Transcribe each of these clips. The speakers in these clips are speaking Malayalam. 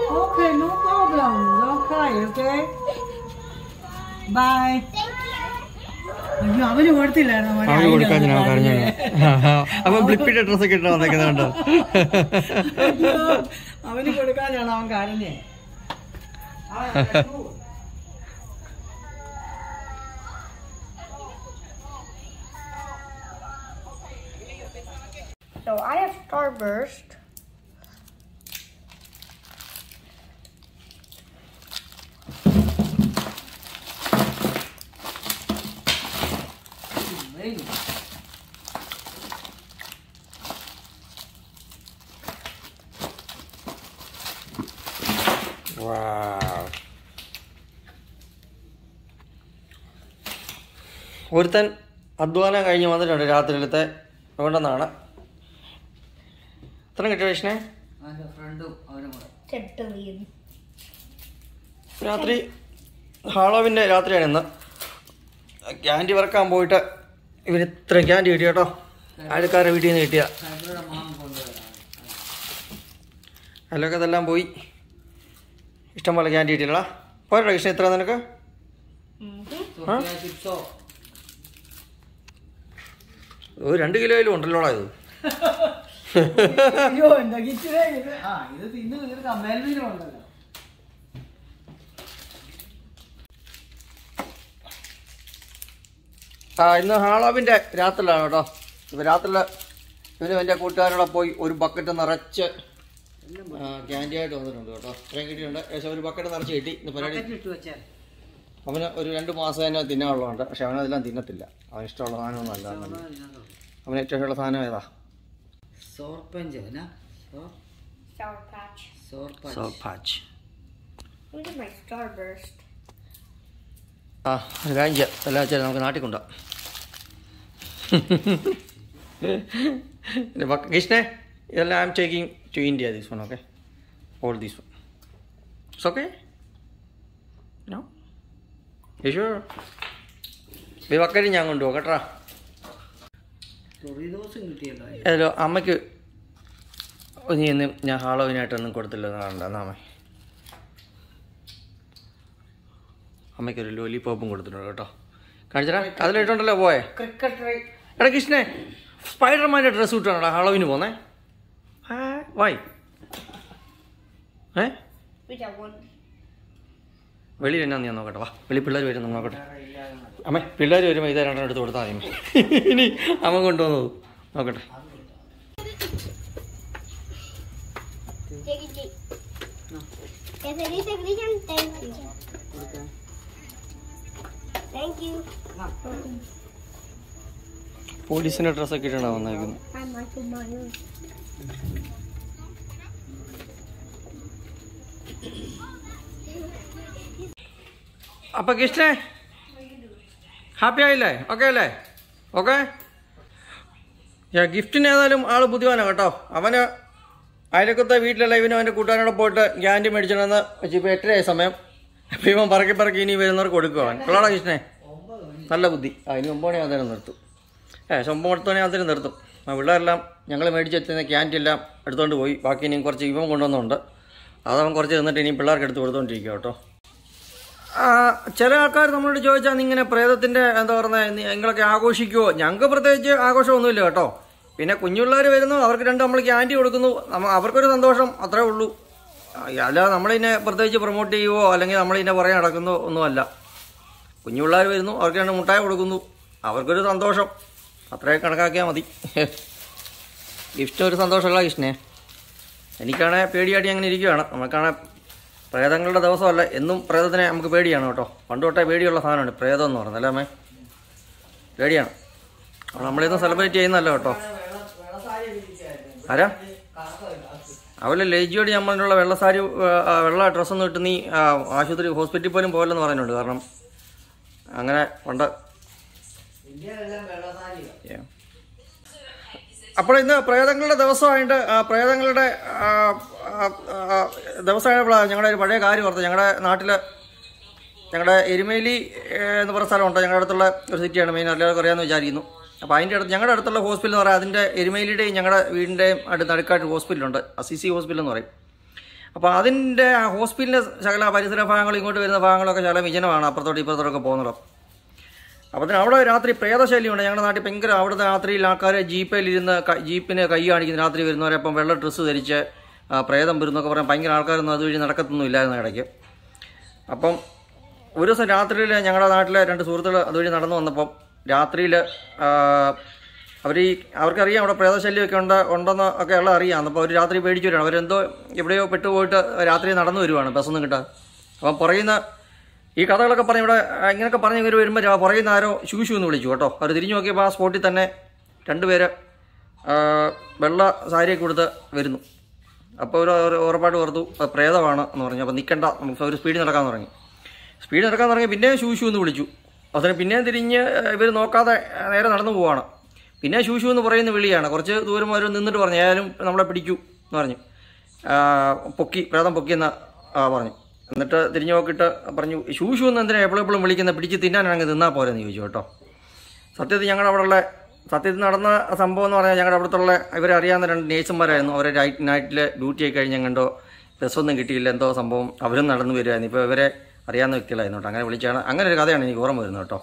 Okay, no problem. Don't cry, okay? Bye. അയ്യോ അവന് കൊടുത്തില്ലായിരുന്നു മോനെ. അവന് കൊടുക്കാൻ ഞാൻ അതിനൊന്ന് പറഞ്ഞു പറഞ്ഞേ. അപ്പൊ ബ്ലിപ്പിന്റെ ഡ്രസ്സൊക്കെ ഇട്ട് വന്നേക്കുന്നുണ്ടോ അയ്യോ, അവന് കൊടുക്കാനാണ് അവൻ കരഞ്ഞേ So I have Starburst. ഒരുത്തൻ അധ്വാനം കഴിഞ്ഞ് വന്നിട്ടുണ്ട് രാത്രിയിലത്തെ അതുകൊണ്ടെന്നാണ് എത്ര കിട്ടിയ വിഷ്ണേ അവന്റെ ഫ്രണ്ടും അവനും കൂടെ Ten billion. രാത്രി ഹാളോവിൻ്റെ രാത്രിയാണ് ഇന്ന് ക്യാൻഡി വറക്കാൻ പോയിട്ട് ഇവന് ഇത്രയും ക്യാൻഡി കിട്ടി കേട്ടോ അയൽക്കാരുടെ വീട്ടിൽ നിന്ന് കിട്ടിയ സൈബറുടെ മാമൻ കൊണ്ടുവരാണ് അതിലൊക്കെ ഇതെല്ലാം പോയി ഇഷ്ടംപോലെ ക്യാൻഡി കിട്ടിയില്ല പോരട്ടോ കൃഷ്ണ ഇത്ര നിനക്ക് ചിപ്സോ ഒരു രണ്ട് കിലോയിലും ഉണ്ടല്ലോടാ ഇത് അയ്യോ എന്താ കിച്ചറേ ഇത് ആ ഇത് തിന്നു തീർക്കാം മെൽവിനും ഉണ്ടല്ലോ ആ ഇന്ന് ഹാളോവിൻ്റെ രാത്രിയിലാണ് കേട്ടോ ഇപ്പം രാത്രിയിൽ ഇവനും എൻ്റെ കൂട്ടുകാരോടെ പോയി ഒരു ബക്കറ്റ് നിറച്ച് ക്യാൻഡി ആയിട്ട് വന്നിട്ടുണ്ട് കേട്ടോ ഇത്രയും കിട്ടിയിട്ടുണ്ട് ഏകദേശം ഒരു ബക്കറ്റ് നിറച്ച് കിട്ടി ഇന്ന് പരിപാടി ബക്കറ്റിൽ ഇട്ട് വെച്ചാൽ അവന് ഒരു രണ്ട് മാസം തന്നെ തിന്നാനുള്ളതുണ്ട് പക്ഷെ അവനതെല്ലാം തിന്നത്തില്ല അവന് ഇഷ്ടമുള്ള സാധനമൊന്നും അല്ല അവന് ഏറ്റവും ഇഷ്ടമുള്ള സാധനം ഏതാ സോർപ്പഞ്ച് എന്നാ Sour Patch. Sour patch sour patch Look at my Starburst. ആ ഒരു കാര്യം ചെയ്യാം എല്ലാം വെച്ചാൽ നമുക്ക് നാട്ടിൽ കൊണ്ടുപോകാം കൃഷ്ണേ ഇതെല്ലാം I'm taking to India these one okay all these one it's okay no Yesu ഈ വക്കരി ഞാൻ കൊണ്ടുപോകാം കേട്ടോ ചൊറിദോസും കിട്ടിയല്ലോ അതിന്. ഏതോ അമ്മയ്ക്ക് നീ ഒന്നും ഞാൻ ഹാളോവിനായിട്ടൊന്നും കൊടുത്തില്ലെന്ന് കാണണ്ട എന്നാ അമ്മ അമ്മയ്ക്കൊരു ലോലിപോപ്പും കൊടുത്തിട്ടുണ്ട് കേട്ടോ കാണിച്ചടാ അതിലിട്ടുണ്ടല്ലോ പോയെ ക്രിക്കറ്റ് റൈ എടാ കൃഷ്ണേ സ്പൈഡർമാൻ്റെ ഡ്രസ്സ് ഇട്ടാണോടാ ഹാളോവിന് പോന്നേ വായി ഏ Which I want. വെളിയിൽ എന്നാ ഞാൻ നോക്കട്ടെ വാ വെളി പിള്ളേർ വരുന്നു നോക്കട്ടെ അമ്മേ പിള്ളേർ വരുമ്പോൾ ഇതേ രണ്ടെണ്ണം എടുത്ത് കൊടുത്താൽ മതി അമ്മേ. ഇനി അവൻ കൊണ്ടുവന്നത് നോക്കട്ടെ Take it, take. Que se dice Christian, thank you. Thank you. പോലീസിൻ്റെ ഡ്രസ്സൊക്കെ ഇട്ടാണ് വന്നേക്കുന്നത് I'm Michael Myers. അപ്പൊ കൃഷ്ണേ ഹാപ്പി ആയില്ലേ ഓക്കെ അല്ലേ ഓക്കെ ഗിഫ്റ്റിന് ഏതായാലും ആള് ബുദ്ധിമാനാണ് കേട്ടോ അവന് അയലക്കത്തെ വീട്ടിലല്ല ഇവനും അവൻ്റെ കൂട്ടുകാരോടെ പോയിട്ട് ഗ്യാൻറ്റി മേടിച്ചിട്ടുണ്ടെന്ന് വെച്ച് ഇപ്പോൾ എട്ടരയായ സമയം അപ്പം ഇവൻ പറക്കി പറക്കി ഇനി വരുന്നവർക്ക് കൊടുക്കുക അവൻ കൊള്ളാടാ കൃഷ്ണേ നല്ല ബുദ്ധി ആ ഇനി ഒമ്പത് മണി ആകുന്നേരം നിർത്തും ഏ ഒമ്പത് പത്ത് മണി ആകുന്നേരം നിർത്തും ആ പിള്ളേരെല്ലാം ഞങ്ങൾ മേടിച്ചെത്തുന്ന ക്യാൻറ്റി എല്ലാം എടുത്തുകൊണ്ട് പോയി ബാക്കി ഇനിയും കുറച്ച് ഇവൻ കൊണ്ടുവന്നുണ്ട് അതവൻ കുറച്ച് നിന്നിട്ട് ഇനിയും പിള്ളേർക്ക് എടുത്ത് കൊടുത്തുകൊണ്ടിരിക്കുക കേട്ടോ ആ, ചില ആൾക്കാർ നമ്മളോട് ചോദിച്ചാൽ ഇങ്ങനെ പ്രേതത്തിന്റെ എന്താ പറയുക നിങ്ങളൊക്കെ ആഘോഷിക്കുവോ ഞങ്ങൾക്ക് പ്രത്യേകിച്ച് ആഘോഷമൊന്നുമില്ല കേട്ടോ പിന്നെ കുഞ്ഞുപിള്ളേർ വരുന്നു അവർക്ക് രണ്ട് നമ്മൾ ക്യാൻറ്റി കൊടുക്കുന്നു നമ്മ- അവർക്കൊരു സന്തോഷം അത്രേ ഉള്ളൂ ആ, അല്ലാതെ നമ്മളിതിനെ പ്രത്യേകിച്ച് പ്രൊമോട്ട് ചെയ്യുവോ അല്ലെങ്കിൽ നമ്മളിതിനെ പുറകെ നടക്കുന്നോ ഒന്നുമല്ല കുഞ്ഞുപിള്ളേർ വരുന്നു അവർക്ക് രണ്ട് മുട്ടായി കൊടുക്കുന്നു അവർക്കൊരു സന്തോഷം അത്രേ കണക്കാക്കിയാൽ മതി ഗിഫ്റ്റ് ഒരു സന്തോഷമല്ല കൃഷ്ണേ എനിക്കാണെ പേടിയാടി അങ്ങനെ ഇരിക്കുകയാണ് നമുക്കാണെ പ്രേതങ്ങളുടെ ദിവസമല്ല എന്നും പ്രേതത്തിനെ നമുക്ക് പേടിയാണ് കേട്ടോ പണ്ട് തൊട്ടേ പേടിയുള്ള സാധനമാണ് പ്രേതം എന്ന് പറയുന്നത് അല്ലേ അമ്മേ പേടിയാണ് അപ്പോൾ നമ്മളിന്ന് സെലിബ്രേറ്റ് ചെയ്യുന്നല്ലോ കേട്ടോ ആരാ അവളെ ലേജിയോട് നമ്മളിലുള്ള വെള്ള സാരി ആ, ആ, വെള്ള ഡ്രസ്സൊന്നും ഇട്ട് നീ ആ, ആശുപത്രി ഹോസ്പിറ്റലിൽ പോലും പോകലെന്ന് പറയുന്നുണ്ട് കാരണം അങ്ങനെ പണ്ട് ഇന്ത്യയിലെല്ലാം വെള്ളസാരിയോ Yeah. അപ്പോൾ ഇന്ന് പ്രേതങ്ങളുടെ ദിവസമായിട്ട് ആ, പ്രേതങ്ങളുടെ ആ, ആ, ആ, ദിവസമായപ്പോഴാണ് ഞങ്ങളുടെ ഒരു പഴയ കാര്യം ഓർത്തത് ഞങ്ങളുടെ നാട്ടിൽ ഞങ്ങളുടെ എരുമേലി ഏ, എന്ന് പറയുന്ന സ്ഥലമുണ്ട് ഞങ്ങളുടെ അടുത്തുള്ള ഒരു സിറ്റിയാണ് മെയിൻ എല്ലാവർക്കും അറിയാമെന്ന് വിചാരിക്കുന്നു അപ്പോൾ അതിൻ്റെ അടുത്ത് ഞങ്ങളുടെ അടുത്തുള്ള ഹോസ്പിറ്റൽ എന്ന് പറയാം അതിൻ്റെ എരുമേലിയുടെയും ഞങ്ങളുടെ വീടിൻ്റെയും അടുത്ത് നടുക്കായിട്ട് ഹോസ്പിറ്റലുണ്ട് അസിസി ഹോസ്പിറ്റൽ എന്ന് പറയും അപ്പോൾ അതിൻ്റെ ആ ഹോസ്പിറ്റലിൻ്റെ ശകല പരിസര ഭാഗങ്ങൾ ഇങ്ങോട്ട് വരുന്ന ഭാഗങ്ങളൊക്കെ ശകല വിജനമാണ് അപ്പുറത്തോട്ട് ഇപ്പുറത്തോട്ടൊക്കെ പോകുന്നത് അപ്പോൾ അതിന് അവിടെ രാത്രി പ്രേതശല്യമുണ്ട് ഞങ്ങളുടെ നാട്ടിൽ ഭയങ്കര അവിടുത്തെ രാത്രിയിൽ ആൾക്കാർ ജീപ്പിലിരുന്ന് ക- ജീപ്പിന് കൈ കാണിക്കുന്ന രാത്രി വരുന്നവരെ അപ്പം വെള്ള ഡ്രസ്സ് ധരിച്ച് ആ, പ്രേതം വരുന്നൊക്കെ പറയാൻ ഭയങ്കര ആൾക്കാരൊന്നും അതുവഴി നടക്കത്തൊന്നും ഇല്ലായിരുന്നു ഇടയ്ക്ക് അപ്പം ഒരു ദിവസം രാത്രിയിൽ ഞങ്ങളുടെ നാട്ടിലെ രണ്ട് സുഹൃത്തുക്കൾ അതുവഴി നടന്നു വന്നപ്പം രാത്രിയിൽ അവർ ഈ അവർക്കറിയാം അവിടെ പ്രേതശല്യമൊക്കെ ഉണ്ട് ഉണ്ടെന്ന് ഒക്കെ ഉള്ള അറിയാം അപ്പോൾ അവർ രാത്രി പേടിച്ചു വരികയാണ് അവരെന്തോ എവിടെയോ പെട്ടുപോയിട്ട് രാത്രി നടന്നു വരുവാണ് ബസ്സൊന്നും കിട്ടാൻ അപ്പം പുറയുന്ന ഈ കഥകളൊക്കെ പറഞ്ഞ് ഇവിടെ ആ, ഇങ്ങനെയൊക്കെ പറഞ്ഞ് ഇവർ വരുമ്പോൾ രാ- പുറയുന്ന ആരോ ശൂശു എന്ന് വിളിച്ചു കേട്ടോ അവർ തിരിഞ്ഞു നോക്കിയപ്പോൾ ആ സ്പോട്ടിൽ തന്നെ രണ്ടുപേര് ആ, വെള്ള സാരിയൊക്കെ കൊടുത്ത് വരുന്നു അപ്പോൾ ഒരു ഒരു ഉറപ്പായിട്ട് ഓർത്തു അത് പ്രേതമാണ് എന്ന് പറഞ്ഞു അപ്പോൾ നിൽക്കണ്ട നമുക്ക് ഒരു സ്പീഡിൽ നടക്കാൻ തുടങ്ങി സ്പീഡ് നടക്കാൻ തുടങ്ങി പിന്നെയും ശൂശു എന്ന് വിളിച്ചു അവസരം പിന്നെയും തിരിഞ്ഞ് ഇവർ നോക്കാതെ ആ, നേരെ നടന്നു പോവാണ് പിന്നെ ശൂശു എന്ന് പറയുന്ന വിളിയാണ് കുറച്ച് ദൂരം അവർ നിന്നിട്ട് പറഞ്ഞു ഏതായാലും നമ്മളെ പിടിക്കൂ എന്ന് പറഞ്ഞു ആ, പൊക്കി പ്രേതം പൊക്കിയെന്ന് ആ, പറഞ്ഞു എന്നിട്ട് തിരിഞ്ഞു നോക്കിയിട്ട് പറഞ്ഞു ശൂശു എന്ന് എന്തിനാ എപ്പോഴും എപ്പോഴും വിളിക്കുന്ന പിടിച്ച് തിന്നാനാണെങ്കിൽ നിന്നാൽ പോരെന്ന് ചോദിച്ചു കേട്ടോ സത്യത്തിൽ ഞങ്ങളുടെ അവിടെയുള്ള സത്യത്തിൽ നടന്ന സംഭവം എന്ന് പറഞ്ഞാൽ ഞങ്ങളുടെ അവിടുത്തെ ഇവരെ അറിയാവുന്ന രണ്ട് നേഴ്സുമാരായിരുന്നു അവരെ നൈറ്റ് നൈറ്റിൽ ഡ്യൂട്ടി ആയി കഴിഞ്ഞ് കണ്ടോ ബസ്സൊന്നും കിട്ടിയില്ല എന്തോ സംഭവം അവരും നടന്നു വരുമായിരുന്നു ഇപ്പോൾ ഇവരെ അറിയാവുന്ന വ്യക്തികളായിരുന്നു കേട്ടോ അങ്ങനെ വിളിച്ചാണ് അങ്ങനെ ഒരു കഥയാണ് എനിക്ക് ഓർമ്മ വരുന്നത് കേട്ടോ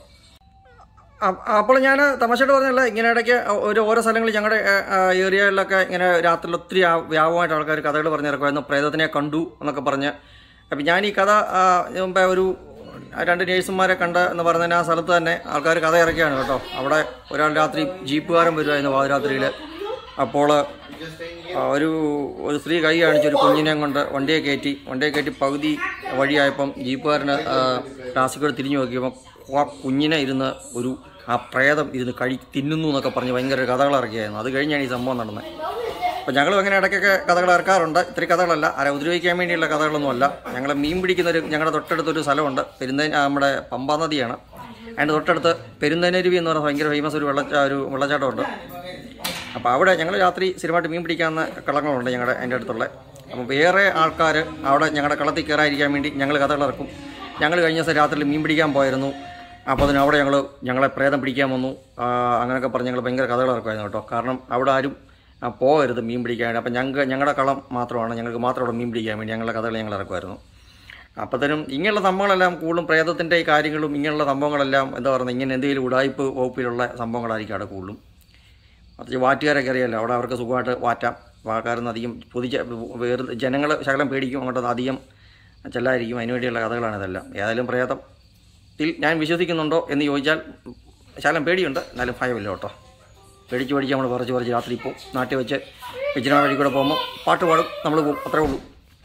അ- അപ്പോൾ ഞാൻ തമാശയോട് പറഞ്ഞല്ല ഇങ്ങനെ ഇടയ്ക്ക് ഒരു ഓരോ സ്ഥലങ്ങളിൽ ഞങ്ങളുടെ ഏരിയകളിലൊക്കെ ഇങ്ങനെ രാത്രിയിൽ ഒത്തിരി ആ- വ്യാപകമായിട്ട് ആൾക്കാർ കഥകൾ പറഞ്ഞിറക്കുമായിരുന്നു പ്രേതത്തിനെ കണ്ടു എന്നൊക്കെ പറഞ്ഞ് അപ്പം ഞാൻ ഈ കഥ ആ, ഇതിന് മുമ്പേ ഒരു രണ്ട് നേഴ്സുമാരെ കണ്ട് എന്ന് പറഞ്ഞ ആ സ്ഥലത്ത് തന്നെ ആൾക്കാർ കഥ ഇറക്കിയാണ് കേട്ടോ അവിടെ ഒരാൾ രാത്രി ജീപ്പുകാരൻ വരുമായിരുന്നു പാതിരാത്രിയിൽ അപ്പോൾ ആ, ഒരു ഒരു സ്ത്രീ കൈ കാണിച്ച് ഒരു കുഞ്ഞിനെ കൊണ്ട് വണ്ടിയെ കയറ്റി വണ്ടിയെ കയറ്റി പകുതി വഴിയായപ്പം ജീപ്പുകാരന് ടാസിക്കോട് തിരിഞ്ഞു നോക്കിയപ്പോൾ ആ കുഞ്ഞിനെ ഇരുന്ന് ഒരു ആ പ്രേതം ഇരുന്ന് കഴി തിന്നുന്നു എന്നൊക്കെ പറഞ്ഞ് ഭയങ്കര കഥകൾ ഇറക്കിയായിരുന്നു അത് കഴിഞ്ഞാണ് ഈ സംഭവം നടന്നത് അപ്പോൾ ഞങ്ങളും അങ്ങനെ ഇടയ്ക്കൊക്കെ കഥകൾ ഇറക്കാറുണ്ട് ഇത്തിരി കഥകളല്ല ആരെ ഉപദ്രവിക്കാൻ വേണ്ടിയുള്ള കഥകളൊന്നുമല്ല ഞങ്ങൾ മീൻ പിടിക്കുന്നൊരു ഞങ്ങളുടെ തൊട്ടടുത്തൊരു സ്ഥലമുണ്ട് പെരുന്ന നമ്മുടെ പമ്പാ നദിയാണ് അതിൻ്റെ തൊട്ടടുത്ത് പെരുന്തനരുവി എന്ന് പറഞ്ഞ ഭയങ്കര ഫേമസ് ഒരു വെള്ളച്ചാ ഒരു വെള്ളച്ചാട്ടമുണ്ട് അപ്പോൾ അവിടെ ഞങ്ങൾ രാത്രി സ്ഥിരമായിട്ട് മീൻ പിടിക്കാവുന്ന കളങ്ങളുണ്ട് ഞങ്ങളുടെ അതിൻ്റെ അടുത്തുള്ള അപ്പോൾ വേറെ ആൾക്കാർ അവിടെ ഞങ്ങളുടെ കളത്തിൽ കയറാതിരിക്കാൻ വേണ്ടി ഞങ്ങൾ കഥകൾ ഇറക്കും ഞങ്ങൾ കഴിഞ്ഞ ദിവസം രാത്രിയിൽ മീൻ പിടിക്കാൻ പോയിരുന്നു അപ്പോൾ അതിന് അവിടെ ഞങ്ങൾ ഞങ്ങളെ പ്രേതം പിടിക്കാൻ വന്നു ആ, അങ്ങനെയൊക്കെ പറഞ്ഞ് ഞങ്ങൾ ഭയങ്കര കഥകൾ ഇറക്കുമായിരുന്നു കേട്ടോ കാരണം അവിടെ ആരും ആ, പോകരുത് മീൻ പിടിക്കാൻ വേണ്ടി അപ്പം ഞങ്ങൾക്ക് ഞങ്ങളുടെ കളം മാത്രമാണ് ഞങ്ങൾക്ക് മാത്രം അവിടെ മീൻ പിടിക്കാൻ വേണ്ടി ഞങ്ങളുടെ കഥകൾ ഞങ്ങൾ ഇറക്കുമായിരുന്നു അപ്പത്തനും ഇങ്ങനെയുള്ള സംഭവങ്ങളെല്ലാം കൂടുതലും പ്രേതത്തിൻ്റെ ഈ കാര്യങ്ങളും ഇങ്ങനെയുള്ള സംഭവങ്ങളെല്ലാം എന്താ പറയുന്നത് ഇങ്ങനെ എന്തെങ്കിലും ഉടായ്പ് വകുപ്പിലുള്ള സംഭവങ്ങളായിരിക്കും അവിടെ കൂടുതലും പ്രത്യേകിച്ച് വാറ്റുകാരൊക്കെ അറിയാമല്ലോ അവിടെ അവർക്ക് സുഖമായിട്ട് വാറ്റാം ആൾക്കാരൊന്നും അധികം പൊതു വേറെ ജനങ്ങൾ ശകലം പേടിക്കും അങ്ങോട്ട് അധികം ചെല്ലായിരിക്കും അതിനുവേണ്ടിയുള്ള കഥകളാണ് ഇതെല്ലാം ഏതായാലും പ്രേതത്തിൽ ഞാൻ വിശ്വസിക്കുന്നുണ്ടോ എന്ന് ചോദിച്ചാൽ ശകലം പേടിയുണ്ട് എന്നാലും ഭയമില്ല കേട്ടോ പേടിച്ച് പേടിച്ച് നമ്മൾ പറിച്ച് പറിച്ച് രാത്രി പോകും നാട്ടിൽ വെച്ച് വെച്ചിന വഴി കൂടെ പോകുമ്പോൾ പാട്ട് പാടും നമ്മൾ പോകും അത്രേ ഉള്ളൂ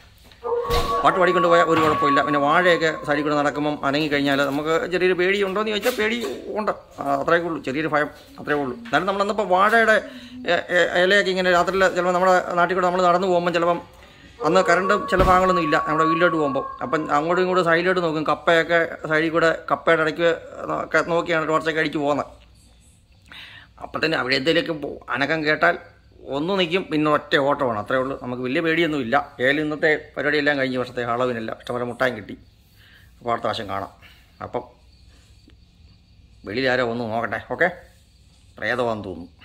പാട്ട് പാടിക്കൊണ്ട് പോയാൽ ഒരു കുഴപ്പമില്ല പിന്നെ വാഴയൊക്കെ സൈഡിൽ കൂടെ നടക്കുമ്പം അനങ്ങി കഴിഞ്ഞാൽ നമുക്ക് ചെറിയൊരു പേടി ഉണ്ടോ എന്ന് ചോദിച്ചാൽ പേടി ഉണ്ട് ആ, അത്രേ ഉള്ളൂ ചെറിയൊരു ഭയം അത്രേ ഉള്ളൂ എന്നാലും നമ്മൾ അന്നപ്പോൾ വാഴയുടെ എ- എ- ഇലയൊക്കെ ഇങ്ങനെ രാത്രിയിൽ ചിലപ്പോൾ നമ്മുടെ നാട്ടിൽ കൂടെ നമ്മൾ നടന്നു പോകുമ്പോൾ ചിലപ്പം അന്ന് കറണ്ടും ചില ഭാഗങ്ങളൊന്നും ഇല്ല നമ്മുടെ വീട്ടിലോട്ട് പോകുമ്പോൾ അപ്പം അങ്ങോട്ടും ഇങ്ങോട്ടും സൈഡിലോട്ട് നോക്കും കപ്പയൊക്കെ സൈഡിൽ കൂടെ കപ്പയുടെ ഇടയ്ക്ക് ഒക്കെ നോക്കിയാണ് ടോർച്ചൊക്കെ അടിച്ച് പോകുന്നത് അപ്പം തന്നെ അവിടെ എന്തെങ്കിലുമൊക്കെ പോ- അനക്കം കേട്ടാൽ ഒന്ന് നിൽക്കും പിന്നെ ഒറ്റ ഓട്ടമാണ് അത്രേ ഉള്ളൂ നമുക്ക് വലിയ പേടിയൊന്നുമില്ല ഏതായാലും ഇന്നത്തെ പരിപാടിയെല്ലാം കഴിഞ്ഞ വർഷത്തെ അളവിനെല്ലാം ഇഷ്ടംപോലെ മുട്ടായും കിട്ടി അപ്പോൾ അടുത്ത പ്രാവശ്യം കാണാം അപ്പം വെളിയിൽ ആരോ ഒന്ന് നോക്കട്ടെ ഓക്കെ പ്രേതമാണെന്ന് തോന്നുന്നു